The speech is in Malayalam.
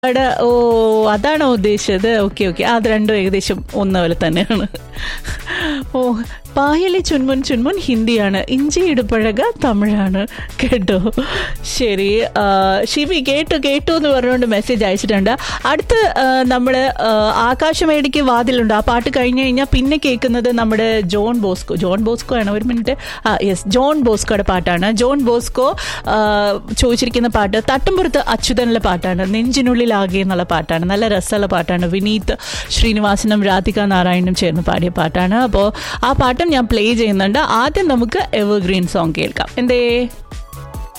അവിടെ ഓ അതാണോ ഉദ്ദേശിച്ചത് ഓക്കെ ഓക്കെ അത് രണ്ടും ഏകദേശം ഒന്ന പോലെ തന്നെയാണ് ഓ പായലി ചുൻമുൻ ചുൻമുൻ ഹിന്ദിയാണ് ഇഞ്ചി ഇടുപഴക തമിഴാണ് കേട്ടോ ശരി ആ, ഷിബി കേട്ടു കേട്ടു എന്ന് പറഞ്ഞുകൊണ്ട് മെസ്സേജ് അയച്ചിട്ടുണ്ട് അടുത്ത് നമ്മൾ ആകാശമേടിക്ക് വാതിലുണ്ട് ആ പാട്ട് കഴിഞ്ഞ് കഴിഞ്ഞാൽ പിന്നെ കേൾക്കുന്നത് നമ്മുടെ ജോൺ ബോസ്കോ ജോൺ ബോസ്കോ ആണ് ഒരു മിനിറ്റ് ആ യെസ് ജോൺ ബോസ്കോയുടെ പാട്ടാണ് ജോൺ ബോസ്കോ ആ, ചോദിച്ചിരിക്കുന്ന പാട്ട് തട്ടുംപുറത്ത് അച്യുതനിലെ പാട്ടാണ് നെഞ്ചിനുള്ളിലാകെ എന്നുള്ള പാട്ടാണ് നല്ല രസമുള്ള പാട്ടാണ് വിനീത് ശ്രീനിവാസനും രാധിക നാരായണനും ചേർന്ന് പാടിയ പാട്ടാണ് അപ്പോൾ ആ പാട്ടും ഞാൻ പ്ലേ ചെയ്യുന്നുണ്ട് ആദ്യം നമുക്ക് എവർഗ്രീൻ സോങ് കേൾക്കാം എന്തേ